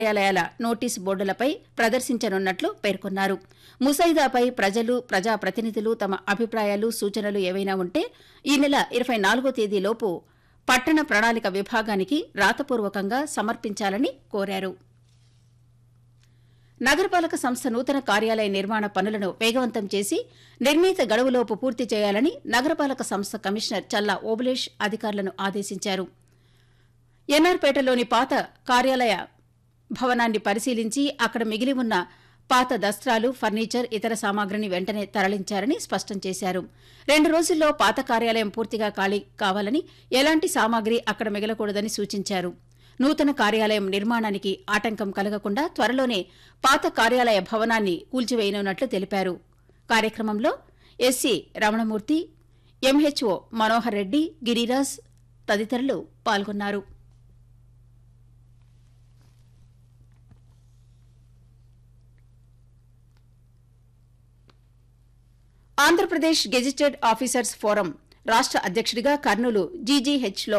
కార్యాలయాల నోటీసు బోర్డులపై ప్రదర్శించనున్నట్లు పేర్కొన్నారు ముసైదాపై ప్రజలు ప్రజాప్రతినిధులు తమ అభిప్రాయాలు సూచనలు ఏవైనా ఉంటే ఈ నెల ఇరవై నాలుగో తేదీలోపు పట్టణ ప్రణాళిక విభాగానికి రాతపూర్వకంగా సమర్పించాలని కోరారు నగరపాలక సంస్థ నూతన కార్యాలయ నిర్మాణ పనులను వేగవంతం చేసి నిర్ణీత గడువులోపు పూర్తి చేయాలని నగరపాలక సంస్థ కమిషనర్ చల్లా ఓబులేష్ అధికారులను ఆదేశించారు ఎన్ఆర్పేటలోని పాత కార్యాలయ భవనాన్ని పరిశీలించి అక్కడ మిగిలి ఉన్న పాత దస్త్రాలు ఫర్నిచర్ ఇతర సామాగ్రిని వెంటనే తరలించారని స్పష్టం చేశారు రెండు రోజుల్లో పాత కార్యాలయం పూర్తిగా ఖాళీ కావాలని ఎలాంటి సామాగ్రి అక్కడ మిగలకూడదని సూచించారు నూతన కార్యాలయం నిర్మాణానికి ఆటంకం కలగకుండా త్వరలోనే పాత కార్యాలయ భవనాన్ని కూల్చివేయనున్నట్లు తెలిపారు కార్యక్రమంలో ఎస్సీ రమణమూర్తి ఎంహెచ్ఓ మనోహర్ రెడ్డి గిరిరాజ్ తదితరులు పాల్గొన్నారు ఆంధ్రప్రదేశ్ గెజిటెడ్ ఆఫీసర్స్ ఫోరం రాష్ట అధ్యక్షుడిగా కర్నూలు జీజీహెచ్లో